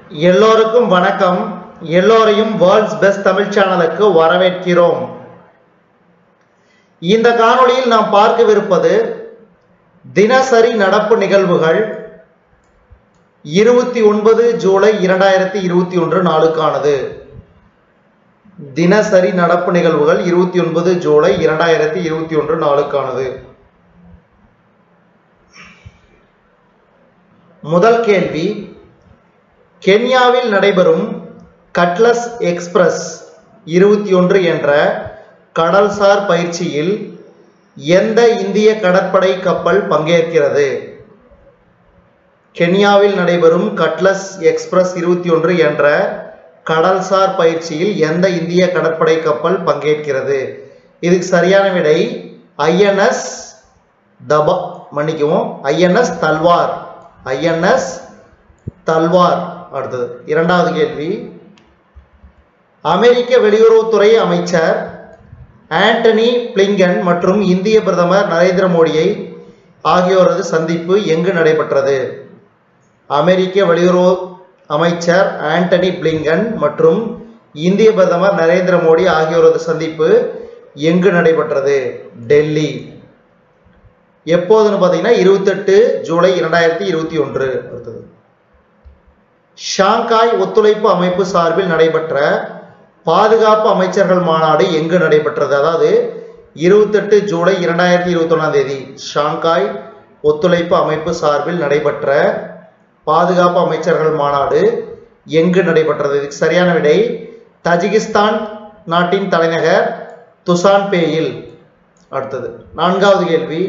எல்லோருக்கும் வணக்கம் எல்லோரையும் வேர்ல்ட்ஸ் பெஸ்ட் தமிழ் சேனலுக்கு வரவேற்கிறோம் இந்த காணொளியில் நாம் பார்க்கவிருப்பது தினசரி நடப்பு நிகழ்வுகள் இருபத்தி ஒன்பது ஜூலை இரண்டாயிரத்தி இருபத்தி ஒன்று நாளுக்கானது தினசரி நடப்பு நிகழ்வுகள் இருபத்தி ஒன்பது ஜூலை இரண்டாயிரத்தி இருபத்தி ஒன்று நாளுக்கானது முதல் கேள்வி கென்யாவில் நடைபெறும் கட்லஸ் எக்ஸ்பிரஸ் இருபத்தி ஒன்று என்ற கடல்சார் பயிற்சியில் எந்த இந்திய கடற்படை கப்பல் பங்கேற்கிறது கென்யாவில் நடைபெறும் கட்லஸ் எக்ஸ்பிரஸ் இருபத்தி ஒன்று என்ற கடல்சார் பயிற்சியில் எந்த இந்திய கடற்படை கப்பல் பங்கேற்கிறது இதுக்கு சரியான விடை ஐஎன்எஸ் தபா மன்னிக்கவும் ஐஎன்எஸ் தல்வார் ஐஎன்எஸ் தல்வார் அடுத்தது இரண்டாவது கேள்வி அமெரிக்க வெளியுறவுத்துறை அமைச்சர் ஆண்டனி பிளிங்கன் மற்றும் இந்திய பிரதமர் நரேந்திர மோடியை ஆகியோரது சந்திப்பு எங்கு நடைபெற்றது அமெரிக்க வெளியுறவு அமைச்சர் ஆண்டனி பிளிங்கன் மற்றும் இந்திய பிரதமர் நரேந்திர மோடி ஆகியோரது சந்திப்பு எங்கு நடைபெற்றது டெல்லி எப்போதுன்னு பார்த்தீங்கன்னா இருபத்தெட்டு ஜூலை இரண்டாயிரத்தி இருபத்தி ஒன்று அடுத்தது ஷாங்காய் ஒத்துழைப்பு அமைப்பு சார்பில் நடைபெற்ற பாதுகாப்பு அமைச்சர்கள் மாநாடு எங்கு நடைபெற்றது அதாவது இருபத்தெட்டு ஜூலை இரண்டாயிரத்தி இருபத்தி ஒன்றாம் தேதி ஷாங்காய் ஒத்துழைப்பு அமைப்பு சார்பில் நடைபெற்ற பாதுகாப்பு அமைச்சர்கள் மாநாடு எங்கு நடைபெற்றது இதுக்கு சரியான விடை தஜிகிஸ்தான் நாட்டின் தலைநகர் துசான்பேயில் அடுத்தது நான்காவது கேள்வி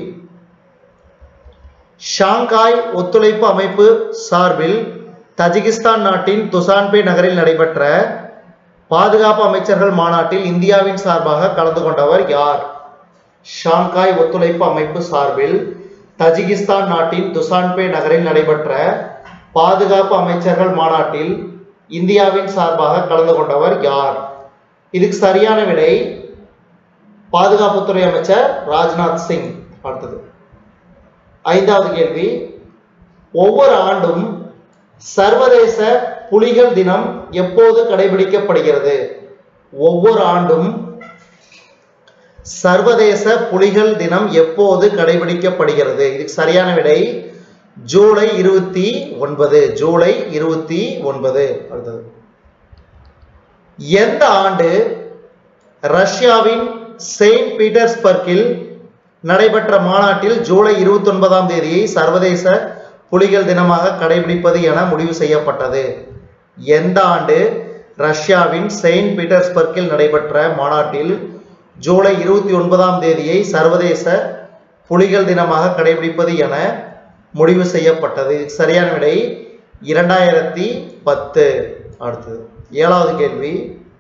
ஷாங்காய் ஒத்துழைப்பு அமைப்பு சார்பில் தஜிகிஸ்தான் நாட்டின் துசான்பே நகரில் நடைபெற்ற பாதுகாப்பு அமைச்சர்கள் மாநாட்டில் இந்தியாவின் சார்பாக கலந்து கொண்டவர் யார் ஷாங்காய் ஒத்துழைப்பு அமைப்பு சார்பில் தஜிகிஸ்தான் நாட்டின் துசான்பே நகரில் நடைபெற்ற பாதுகாப்பு அமைச்சர்கள் மாநாட்டில் இந்தியாவின் சார்பாக கலந்து கொண்டவர் யார் இதுக்கு சரியான விடை பாதுகாப்புத்துறை அமைச்சர் ராஜ்நாத் சிங் அடுத்தது ஐந்தாவது கேள்வி ஒவ்வொரு ஆண்டும் சர்வதேச புலிகள் தினம் எப்போது கடைபிடிக்கப்படுகிறது ஒவ்வொரு ஆண்டும் சர்வதேச புலிகள் தினம் எப்போது கடைபிடிக்கப்படுகிறது இதுக்கு சரியான விடை ஜூலை இருபத்தி ஒன்பது ஜூலை இருபத்தி ஒன்பது அடுத்தது எந்த ஆண்டு ரஷ்யாவின் செயின்ட் பீட்டர்ஸ்பர்க்கில் நடைபெற்ற மாநாட்டில் ஜூலை இருபத்தி ஒன்பதாம் தேதியை சர்வதேச புலிகள் தினமாக கடைபிடிப்பது என முடிவு செய்யப்பட்டது எந்த ஆண்டு ரஷ்யாவின் செயின்ட் பீட்டர்ஸ்பர்க்கில் நடைபெற்ற மாநாட்டில் ஜூலை இருபத்தி ஒன்பதாம் தேதியை சர்வதேச புலிகள் தினமாக கடைபிடிப்பது என முடிவு செய்யப்பட்டது சரியான விடை இரண்டாயிரத்தி பத்து அடுத்தது ஏழாவது கேள்வி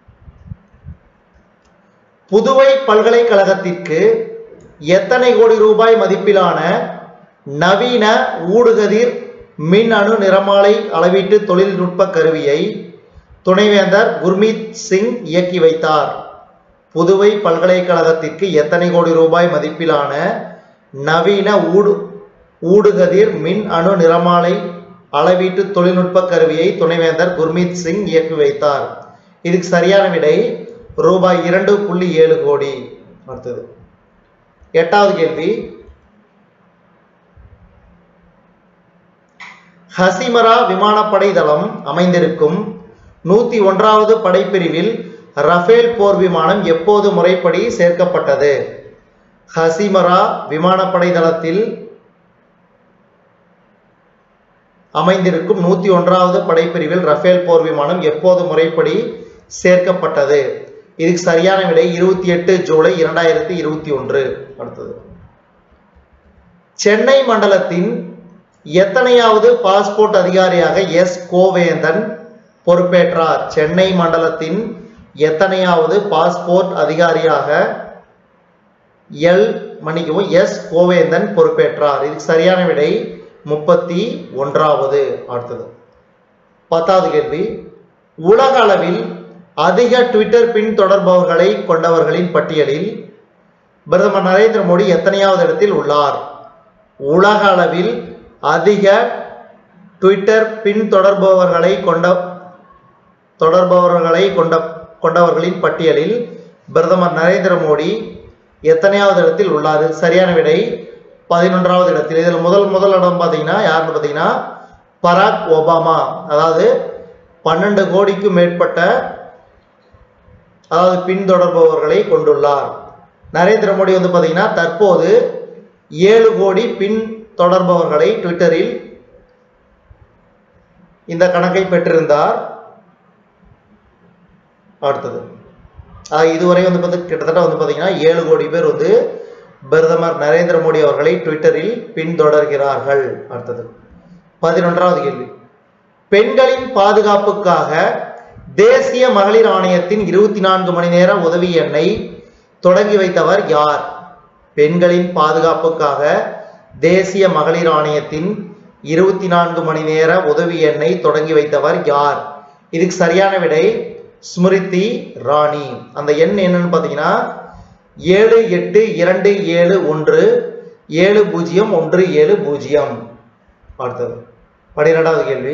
புதுவை பல்கலைக்கழகத்திற்கு எத்தனை கோடி ரூபாய் மதிப்பிலான நவீன ஊடுகதிர் மின் அணு நிறமாலை அளவீட்டு தொழில்நுட்ப கருவியை துணைவேந்தர் குர்மீத் சிங் இயக்கி வைத்தார் புதுவை பல்கலைக்கழகத்திற்கு எத்தனை கோடி ரூபாய் மதிப்பிலான நவீன ஊடு ஊடுகதிர் மின் அணு நிறமாலை அளவீட்டு தொழில்நுட்ப கருவியை துணைவேந்தர் குர்மீத் சிங் இயக்கி வைத்தார் இதுக்கு சரியான விடை ரூபாய் இரண்டு புள்ளி ஏழு கோடி அடுத்தது எட்டாவது கேள்வி ஹசிமரா விமானப்படை தளம் அமைந்திருக்கும் நூத்தி ஒன்றாவது படைப்பிரிவில் ரஃபேல் போர் விமானம் எப்போது முறைப்படி சேர்க்கப்பட்டது ஹசிமரா விமானப்படை தளத்தில் அமைந்திருக்கும் நூத்தி ஒன்றாவது படைப்பிரிவில் ரஃபேல் போர் விமானம் எப்போது முறைப்படி சேர்க்கப்பட்டது இதுக்கு சரியான விடை இருபத்தி எட்டு ஜூலை இரண்டாயிரத்தி இருபத்தி ஒன்று அடுத்தது சென்னை மண்டலத்தின் எத்தனையாவது பாஸ்போர்ட் அதிகாரியாக எஸ் கோவேந்தன் பொறுப்பேற்றார் சென்னை மண்டலத்தின் எத்தனையாவது பாஸ்போர்ட் அதிகாரியாக எல் மன்னிக்கவும் எஸ் கோவேந்தன் பொறுப்பேற்றார் இதுக்கு சரியான விடை முப்பத்தி ஒன்றாவது அடுத்தது பத்தாவது கேள்வி உலக அளவில் அதிக ட்விட்டர் பின்தொடர்பவர்களை கொண்டவர்களின் பட்டியலில் பிரதமர் நரேந்திர மோடி எத்தனையாவது இடத்தில் உள்ளார் உலக அளவில் அதிக ட்விட்டர் பின்தொடர்பவர்களை கொண்ட தொடர்பவர்களை கொண்ட கொண்டவர்களின் பட்டியலில் பிரதமர் நரேந்திர மோடி எத்தனையாவது இடத்தில் உள்ளார் சரியான விடை பதினொன்றாவது இடத்தில் இதில் முதல் முதல் இடம் பார்த்தீங்கன்னா யாருன்னு பார்த்தீங்கன்னா பராக் ஒபாமா அதாவது பன்னெண்டு கோடிக்கும் மேற்பட்ட அதாவது பின்தொடர்பவர்களை கொண்டுள்ளார் நரேந்திர மோடி வந்து பார்த்தீங்கன்னா தற்போது ஏழு கோடி பின் தொடர்பவர்களை ட்விட்டரில் இந்த கணக்கை பெற்றிருந்தார் அடுத்தது ஆஹ் இதுவரை வந்து பார்த்து கிட்டத்தட்ட வந்து பார்த்தீங்கன்னா ஏழு கோடி பேர் வந்து பிரதமர் நரேந்திர மோடி அவர்களை ட்விட்டரில் பின்தொடர்கிறார்கள் அடுத்தது பதினொன்றாவது கேள்வி பெண்களின் பாதுகாப்புக்காக தேசிய மகளிர் ஆணையத்தின் இருபத்தி நான்கு மணி நேர உதவி எண்ணை தொடங்கி வைத்தவர் யார் பெண்களின் பாதுகாப்புக்காக தேசிய மகளிர் ஆணையத்தின் இருபத்தி நான்கு மணி நேர உதவி எண்ணை தொடங்கி வைத்தவர் யார் இதுக்கு சரியான விடை ஸ்மிருதி ராணி அந்த எண் என்னன்னு பார்த்தீங்கன்னா ஏழு எட்டு இரண்டு ஏழு ஒன்று ஏழு பூஜ்ஜியம் ஒன்று ஏழு பூஜ்ஜியம் அடுத்தது பன்னிரெண்டாவது கேள்வி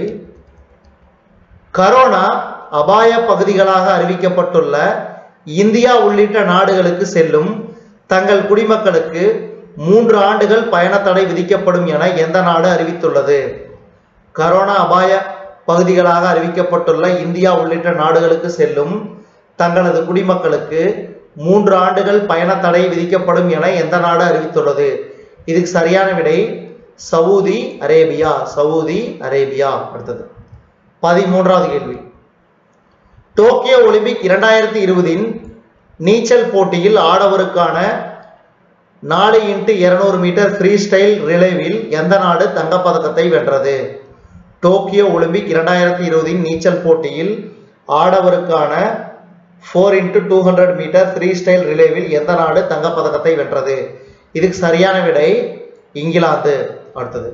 கரோனா அபாய பகுதிகளாக அறிவிக்கப்பட்டுள்ள இந்தியா உள்ளிட்ட நாடுகளுக்கு செல்லும் தங்கள் குடிமக்களுக்கு மூன்று ஆண்டுகள் பயண தடை விதிக்கப்படும் என எந்த நாடு அறிவித்துள்ளது கரோனா அபாய பகுதிகளாக அறிவிக்கப்பட்டுள்ள இந்தியா உள்ளிட்ட நாடுகளுக்கு செல்லும் தங்களது குடிமக்களுக்கு மூன்று ஆண்டுகள் பயண தடை விதிக்கப்படும் என எந்த நாடு அறிவித்துள்ளது இதுக்கு சரியான விடை சவுதி அரேபியா சவுதி அரேபியா அடுத்தது பதிமூன்றாவது கேள்வி டோக்கியோ ஒலிம்பிக் இரண்டாயிரத்தி இருபதின் நீச்சல் போட்டியில் ஆடவருக்கான நாலு இன்ட்டு இருநூறு மீட்டர் ஃப்ரீ ஸ்டைல் ரிலேவில் எந்த நாடு தங்கப்பதக்கத்தை வென்றது டோக்கியோ ஒலிம்பிக் இரண்டாயிரத்தி இருபதின் நீச்சல் போட்டியில் ஆடவருக்கான four into two hundred metre freestyle ரிலேவில் எந்த நாடு தங்கப்பதக்கத்தை வென்றது இதுக்கு சரியான விடை இங்கிலாந்து அடுத்தது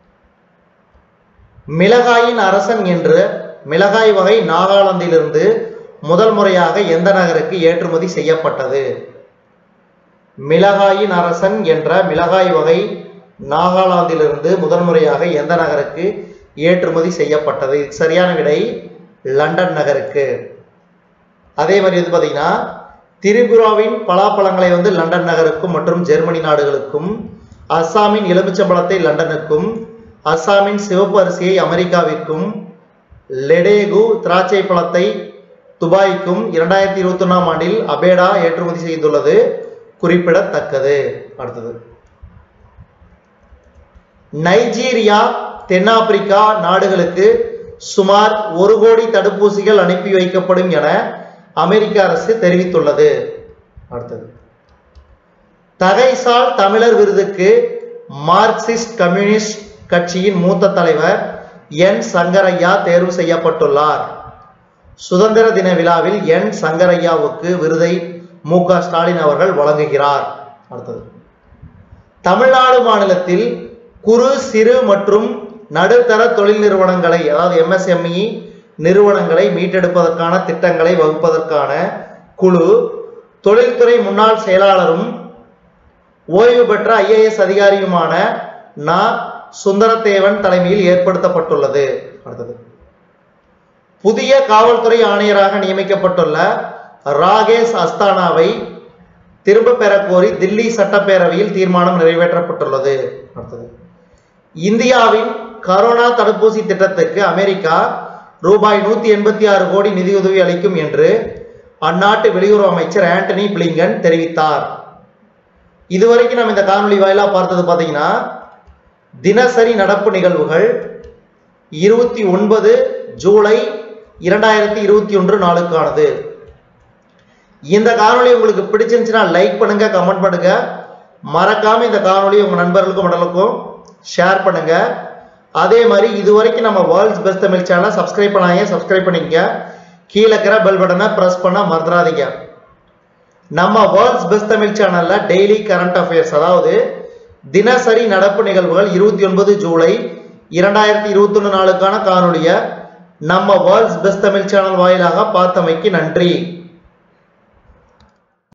மிளகாயின் அரசன் என்று மிளகாய் வகை நாகாலாந்திலிருந்து முதல் முறையாக எந்த நகருக்கு ஏற்றுமதி செய்யப்பட்டது மிளகாயின் அரசன் என்ற மிளகாய் வகை நாகாலாந்திலிருந்து முதல் முறையாக எந்த நகருக்கு ஏற்றுமதி செய்யப்பட்டது இதுக்கு சரியான விடை லண்டன் நகருக்கு அதே மாதிரி வந்து பார்த்தீங்கன்னா திரிபுராவின் பலாப்பழங்களை வந்து லண்டன் நகருக்கும் மற்றும் ஜெர்மனி நாடுகளுக்கும் அஸ்ஸாமின் எலுமிச்சம்பழத்தை லண்டனுக்கும் அஸ்ஸாமின் சிவப்பு அரிசியை அமெரிக்காவிற்கும் லெடேகு திராட்சை பழத்தை துபாய்க்கும் இரண்டாயிரத்தி இருபத்தி ஒன்றாம் ஆண்டில் அபேடா ஏற்றுமதி செய்துள்ளது குறிப்பிடத்தக்கது அடுத்தது நைஜீரியா தென்னாப்பிரிக்கா நாடுகளுக்கு சுமார் ஒரு கோடி தடுப்பூசிகள் அனுப்பி வைக்கப்படும் என அமெரிக்க அரசு தெரிவித்துள்ளது அடுத்தது தகைசால் தமிழர் விருதுக்கு மார்க்சிஸ்ட் கம்யூனிஸ்ட் கட்சியின் மூத்த தலைவர் என் சங்கரையா தேர்வு செய்யப்பட்டுள்ளார் சுதந்திர தின விழாவில் என் சங்கரையாவுக்கு விருதை மு க ஸ்டாலின் அவர்கள் வழங்குகிறார் அடுத்தது தமிழ்நாடு மாநிலத்தில் குறு சிறு மற்றும் நடுத்தர தொழில் நிறுவனங்களை அதாவது எம்எஸ்எம்இ நிறுவனங்களை மீட்டெடுப்பதற்கான திட்டங்களை வகுப்பதற்கான குழு தொழில்துறை முன்னாள் செயலாளரும் ஓய்வு பெற்ற ஐஏஎஸ் அதிகாரியுமான நா சுந்தரதேவன் தலைமையில் ஏற்படுத்தப்பட்டுள்ளது அடுத்தது புதிய காவல்துறை ஆணையராக நியமிக்கப்பட்டுள்ள ராகேஷ் அஸ்தானாவை திரும்ப பெறக் கோரி தில்லி சட்டப்பேரவையில் தீர்மானம் நிறைவேற்றப்பட்டுள்ளது அடுத்தது இந்தியாவின் கரோனா தடுப்பூசி திட்டத்துக்கு அமெரிக்கா ரூபாய் நூத்தி எண்பத்தி ஆறு கோடி நிதியுதவி அளிக்கும் என்று அந்நாட்டு வெளியுறவு அமைச்சர் ஆண்டனி பிளிங்கன் தெரிவித்தார் இதுவரைக்கும் நம்ம இந்த காணொளி வாயிலா பார்த்தது பார்த்தீங்கன்னா தினசரி நடப்பு நிகழ்வுகள் இருபத்தி ஒன்பது ஜூலை இரண்டாயிரத்தி இருபத்தி ஒன்று நாளுக்கானது இந்த காணொளி உங்களுக்கு பிடிச்சிருந்துச்சுன்னா லைக் பண்ணுங்க கமெண்ட் பண்ணுங்க மறக்காம இந்த காணொளி உங்க நண்பர்களுக்கும் மடலுக்கும் ஷேர் பண்ணுங்க அதே மாதிரி இது வரைக்கும் நம்ம வேர்ல்ட்ஸ் பெஸ்ட் தமிழ் சேனலை சப்ஸ்கிரைப் பண்ணாங்க சப்ஸ்கிரைப் பண்ணிக்கங்க கீழே இருக்கிற பெல் பட்டனை ப்ரெஸ் பண்ண மறந்துடாதீங்க நம்ம வேர்ல்ட்ஸ் பெஸ்ட் தமிழ் சேனல்ல டெய்லி கரண்ட் அஃபேர்ஸ் அதாவது தினசரி நடப்பு நிகழ்வுகள் இருபத்தி ஒன்பது ஜூலை இரண்டாயிரத்தி இருபத்தி ஒன்று நாளுக்கான காணொலியை நம்ம வேர்ல்ட்ஸ் பெஸ்ட் தமிழ் சேனல் வாயிலாக பார்த்தமைக்கு நன்றி